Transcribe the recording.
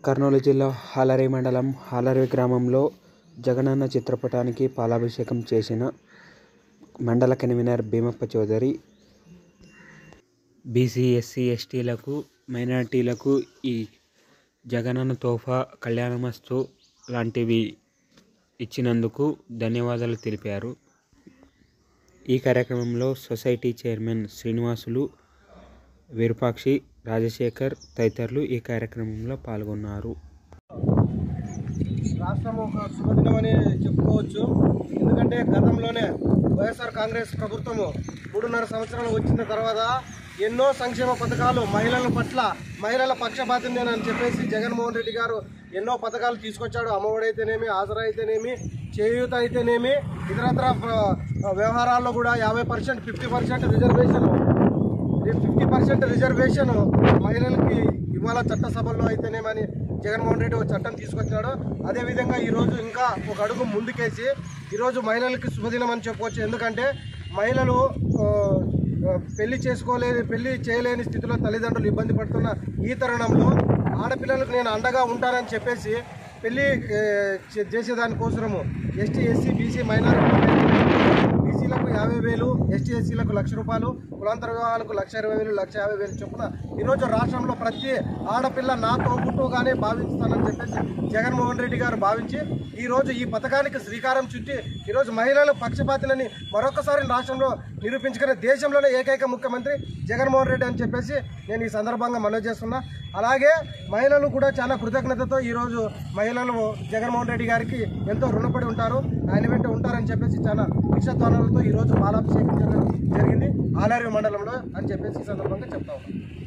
కర్నూలు జిల్లా హాలరి మండలం హాలరి గ్రామంలో జగనన్న చిత్రపటానికి పాలాభిషేకం చేసిన మండల convener Bhimappa Chaudhary BC SC ఎస్టీలకు మైనారిటీలకు ఈ జగనన్న తోఫా కళ్యాణమస్తు లాంటివి ఇచ్చినందుకు ధన్యవాదాలు తెలిపారు ఈ కార్యక్రమంలో సొసైటీ చైర్మన్ శ్రీనివాసులు విరూపాక్షి రాజశేఖర్ తదితరులు ఈ కార్యక్రమంలో పాల్గొన్నారు రాష్ట్రం ఒక శుభదినమని చెప్పుకోవచ్చు ఎందుకంటే గతంలోనే వైఎస్ఆర్ కాంగ్రెస్ ప్రభుత్వము మూడున్నర సంవత్సరాలు వచ్చిన తర్వాత ఎన్నో సంక్షేమ పథకాలు మహిళల పట్ల మహిళల పక్షపాతం చెప్పేసి జగన్మోహన్ రెడ్డి గారు ఎన్నో పథకాలు తీసుకొచ్చాడు అమ్మఒడి అయితేనేమి ఆసరా అయితేనేమి చేయూత అయితేనేమి ఇతరత్ర ఆ, వ్యవహారాల్లో కూడా యాభై percent fifty percent reservation fifty percent reservation మహిళలకి ఇవాళ చట్టసభల్లో అయితేనేమని జగన్మోహన్ రెడ్డి ఒక చట్టం తీసుకొచ్చాడు అదేవిధంగా ఈరోజు ఇంకా ఒక అడుగు ముందుకేసి ఈరోజు మహిళలకి శుభదినం అని చెప్పవచ్చు ఎందుకంటే మహిళలు ఆ, ఆ, పెళ్లి చేసుకోలేని పెళ్లి చేయలేని స్థితిలో తల్లిదండ్రులు ఇబ్బంది పడుతున్న ఈ తరుణంలో ఆడపిల్లలకు నేను అండగా ఉంటానని చెప్పేసి పెళ్లి ఏ, చే- చేసేదానికోసము ఎస్టీ ఎస్సీ బీసీ మైనారిటీ బీసీలకు యాభై వేలు ఎస్టీ ఎస్సీలకు లక్ష రూపాయలు కులాంతర వివాహాలకు లక్ష ఇరవై వేలు లక్ష యాభై వేలు చొప్పున ఈరోజు రాష్ట్రంలో ప్రతి ఆడపిల్ల నా తోబుట్టుగానే భావిస్తానని చెప్పేసి జగన్మోహన్ రెడ్డి గారు భావించి ఈరోజు ఈ పథకానికి శ్రీకారం చుట్టి ఈరోజు మహిళల పక్షపాతినని మరొకసారి రాష్ట్రంలో నిరూపించుకునే దేశంలోనే ఏకైక ముఖ్యమంత్రి జగన్మోహన్ రెడ్డి అని చెప్పేసి నేను ఈ సందర్భంగా మనవి చేస్తున్నా అలాగే మహిళలు కూడా చాలా కృతజ్ఞతతో ఈరోజు మహిళలు జగన్మోహన్ రెడ్డి గారికి ఎంతో రుణపడి ఉంటారు ఆయన వెంట ఉంటారని చెప్పేసి చాలా విషధ్వానాలతో ఈరోజు పాలాభిషేకం జరగడం జరిగింది ఆలారి మండలంలో అని చెప్పేసి ఈ సందర్భంగా చెప్తా ఉన్నాను